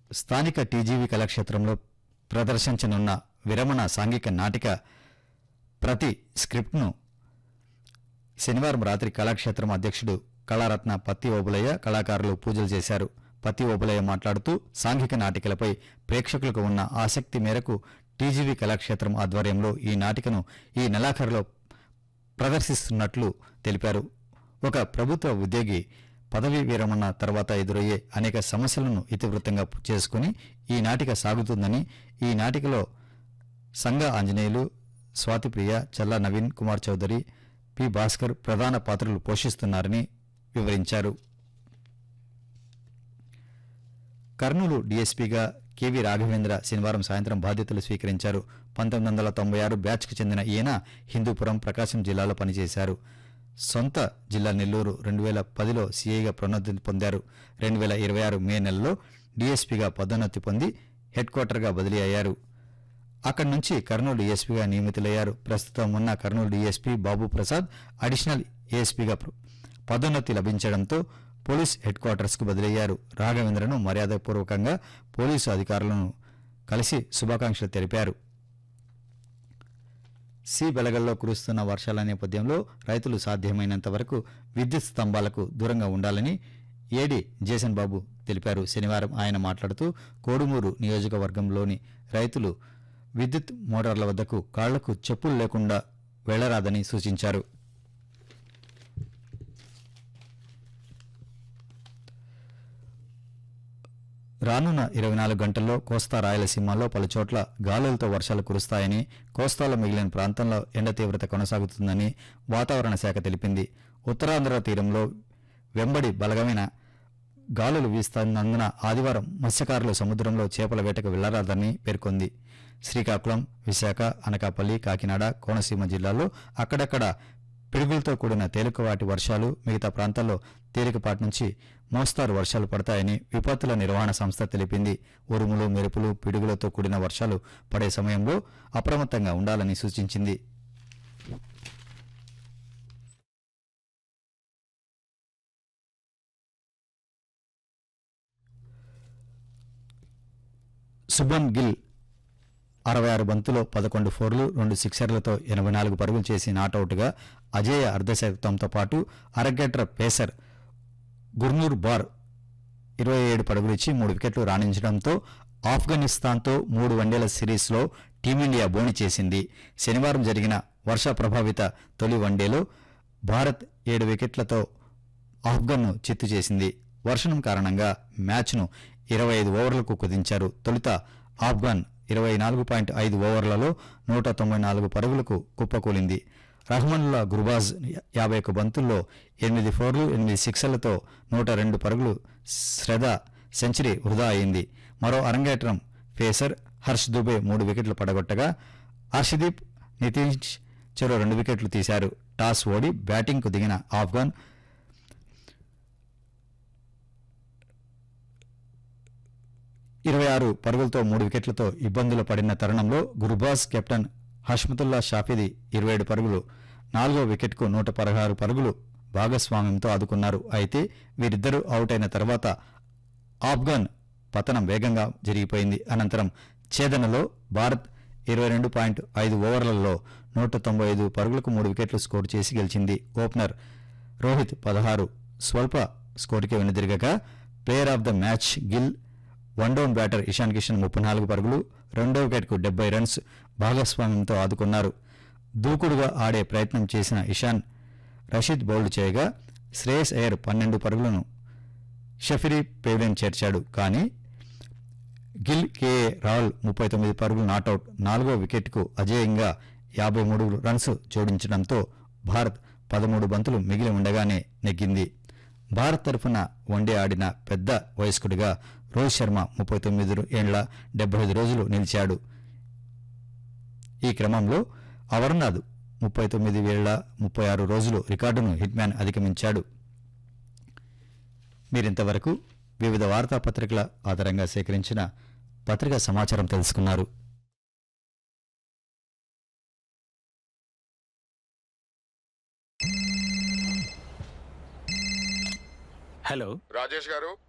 స్థానిక టీజీవీ కళాక్షేత్రంలో ప్రదర్శించనున్న విరమణ సాంఘిక నాటిక ప్రతి స్క్రిప్ట్ను శనివారం రాత్రి కళాక్షేత్రం అధ్యక్షుడు కళారత్న పత్తి ఓబులయ్య కళాకారులు పూజలు చేశారు పత్తి ఓబులయ్య మాట్లాడుతూ సాంఘిక నాటికలపై ప్రేక్షకులకు ఉన్న ఆసక్తి మేరకు టీజీవీ కళాక్షేత్రం ఆధ్వర్యంలో ఈ నాటికను ఈ నెలాఖరులో ప్రదర్శిస్తున్నట్లు తెలిపారు ఒక ప్రభుత్వ ఉద్యోగి పదవీ విరమణ తర్వాత ఎదురయ్యే అనేక సమస్యలను ఇతివృత్తంగా చేసుకుని ఈ నాటిక సాగుతుందని ఈ నాటికలో సంగ ఆంజనేయులు స్వాతిప్రియ చల్లా నవీన్ కుమార్ చౌదరి పి భాస్కర్ ప్రధాన పాత్రలు పోషిస్తున్నారని వివరించారు కర్నూలు డీఎస్పీగా కెవి రాఘవేంద్ర శనివారం సాయంత్రం బాధ్యతలు స్వీకరించారు పంతొమ్మిది వందల తొంభై ఆరు బ్యాచ్కు చెందిన ఈయన హిందూపురం ప్రకాశం జిల్లాలో పనిచేశారు సొంత జిల్లా నెల్లూరు రెండు వేల పదిలో సీఐగా ప్రోన్నతి పొందారు రెండు వేల ఇరవై ఆరు మే నెలలో డీఎస్పీగా పదోన్నతి పొంది హెడ్ క్వార్టర్గా బదిలీ అయ్యారు అక్కడి నుంచి కర్నూలు డీఎస్పీగా నియమితులయ్యారు ప్రస్తుతం ఉన్న కర్నూలు డీఎస్పీ బాబు ప్రసాద్ అడిషనల్ ఏఎస్పీగా ప్ర- పదోన్నతి లభించడంతో పోలీస్ హెడ్ క్వార్టర్స్కు బదిలయ్యారు రాఘవేంద్రను మర్యాదపూర్వకంగా పోలీసు అధికారులను కలిసి శుభాకాంక్షలు తెలిపారు సి బెలగల్లో కురుస్తున్న వర్షాల నేపథ్యంలో రైతులు సాధ్యమైనంత వరకు విద్యుత్ స్తంభాలకు దూరంగా ఉండాలని ఏడి జేసన్ బాబు తెలిపారు శనివారం ఆయన మాట్లాడుతూ కోడుమూరు నియోజకవర్గంలోని రైతులు విద్యుత్ మోటార్ల వద్దకు కాళ్లకు చెప్పులు లేకుండా వెళ్లరాదని సూచించారు రానున్న ఇరవై నాలుగు గంటల్లో కోస్తా రాయలసీమలో పలుచోట్ల గాలులతో వర్షాలు కురుస్తాయని కోస్తాలో మిగిలిన ప్రాంతంలో ఎండ తీవ్రత కొనసాగుతుందని వాతావరణ శాఖ తెలిపింది ఉత్తరాంధ్ర తీరంలో వెంబడి బలగమైన గాలులు వీస్తున్నందున ఆదివారం మత్స్యకారులు సముద్రంలో చేపల వేటకు వెళ్లరాదని పేర్కొంది శ్రీకాకుళం విశాఖ అనకాపల్లి కాకినాడ కోనసీమ జిల్లాల్లో అక్కడక్కడ పిడుగులతో కూడిన తేలికపాటి వర్షాలు మిగతా ప్రాంతాల్లో తేలికపాటి నుంచి మోస్తారు వర్షాలు పడతాయని విపత్తుల నిర్వహణ సంస్థ తెలిపింది ఉరుములు మెరుపులు పిడుగులతో కూడిన వర్షాలు పడే సమయంలో అప్రమత్తంగా ఉండాలని సూచించింది శుభన్ గిల్ అరవై ఆరు బంతులో పదకొండు ఫోర్లు రెండు సిక్సర్లతో ఎనభై నాలుగు పరుగులు చేసి నాటౌట్గా అజేయ అర్ధశతంతో పాటు అరగేట్ర పేసర్ గుర్నూర్ బార్ ఇరవై ఏడు పరుగులిచ్చి మూడు వికెట్లు రాణించడంతో ఆఫ్ఘనిస్తాన్తో మూడు వన్డేల సిరీస్లో టీమిండియా బోణి చేసింది శనివారం జరిగిన వర్ష ప్రభావిత తొలి వన్డేలో భారత్ ఏడు వికెట్లతో ఆఫ్ఘన్ను చిత్తు చేసింది వర్షం కారణంగా మ్యాచ్ను ఇరవై ఐదు ఓవర్లకు కుదించారు తొలుత ఆఫ్ఘన్ ఇరవై నాలుగు పాయింట్ ఐదు ఓవర్లలో నూట తొంభై నాలుగు పరుగులకు కుప్పకూలింది రహమానుల్లా గుర్బాజ్ యాభై ఒక్క బంతుల్లో ఎనిమిది ఫోర్లు ఎనిమిది సిక్సర్లతో నూట రెండు పరుగులు శ్రద్ధ సెంచరీ వృధా అయింది మరో అరంగేట్రం ఫేసర్ హర్ష్ దుబే మూడు వికెట్లు పడగొట్టగా హర్షదీప్ నితీష్ చెరో రెండు వికెట్లు తీశారు టాస్ ఓడి బ్యాటింగ్కు దిగిన ఆఫ్ఘన్ ఇరవై ఆరు పరుగులతో మూడు వికెట్లతో ఇబ్బందులు పడిన తరుణంలో గుర్బాజ్ కెప్టెన్ హష్మతుల్లా షాఫీది ఇరవై ఏడు పరుగులు నాలుగో వికెట్కు నూట పదహారు పరుగులు భాగస్వామ్యంతో ఆదుకున్నారు అయితే వీరిద్దరూ అవుట్ అయిన తర్వాత ఆఫ్ఘన్ పతనం వేగంగా జరిగిపోయింది అనంతరం ఛేదనలో భారత్ ఇరవై రెండు పాయింట్ ఐదు ఓవర్లలో నూట తొంభై ఐదు పరుగులకు మూడు వికెట్లు స్కోర్ చేసి గెలిచింది ఓపెనర్ రోహిత్ పదహారు స్వల్ప స్కోరుకే వెనుదిరగగా player of the match Gill one down batter Ishan Kishan ముప్పై నాలుగు పరుగులు రెండో వికెట్కు డెబ్బై రన్స్ భాగస్వామ్యంతో ఆదుకున్నారు దూకుడుగా ఆడే ప్రయత్నం చేసిన ఇషాన్ రషీద్ బౌల్డ్ చేయగా శ్రేయస్ అయ్యర్ పన్నెండు పరుగులను షఫిరీ పేవెన్ చేర్చాడు కానీ గిల్ కే రాల్ ముప్పై తొమ్మిది పరుగులు నాటౌట్ నాలుగో వికెట్కు అజేయంగా యాభై మూడు రన్స్ జోడించడంతో భారత్ పదమూడు బంతులు మిగిలి ఉండగానే నెగ్గింది భారత్ తరఫున వన్డే ఆడిన పెద్ద వయస్కుడిగా రోహిత్ శర్మ ముప్పై తొమ్మిది ఏళ్ల డెబ్బై ఐదు రోజులు నిలిచాడు ఈ క్రమంలో అమర్నాథ్ ముప్పై తొమ్మిది వేళ్ల ముప్పై ఆరు రోజులు రికార్డును హిట్మ్యాన్ అధిగమించాడు మీరింతవరకు వివిధ వార్తాపత్రికల ఆధారంగా సేకరించిన పత్రికా సమాచారం తెలుసుకున్నారు హలో రాజేష్ గారు